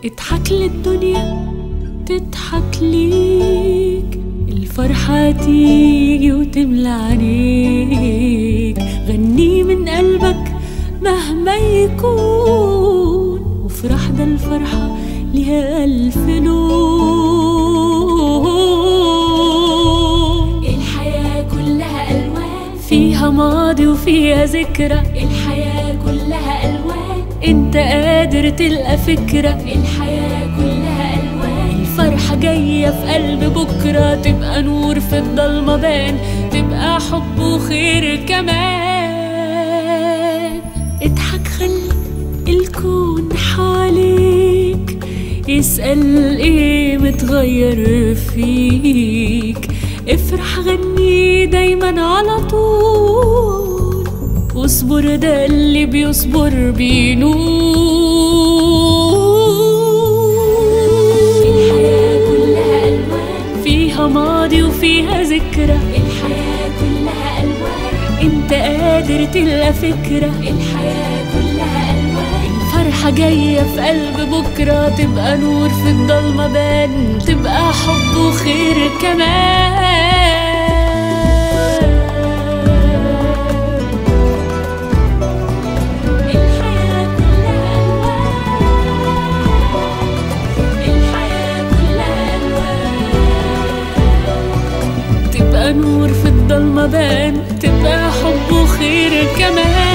اضحك للدنيا تضحك ليك الفرحة تيجي وتملى عينيك غني من قلبك مهما يكون وافرح ده الفرحة ليها ألف لون الحياة كلها ألوان فيها ماضي وفيها ذكرى الحياة كلها ألوان انت قادر تلقى فكرة الحياة كلها ألوان الفرحة جاية في قلب بكرة تبقى نور في الضلمة بان تبقى حب وخير كمان اضحك خلي الكون حواليك يسأل ايه متغير فيك افرح غني دايما على طول واصبر ده اللي بيصبر الحياة بينور كلها ألوان فيها ماضي وفيها ذكرى الحياة كلها ألوان انت قادر تلقى فكرة الحياة كلها ألوان فرحة جاية في قلب بكرة تبقى نور في الضلمة بان تبقى حب وخير كمان الحياة كلها ألوان الحياة كلها ألوان تبقى نور في الضلمة بان تبقى حب وخير كمان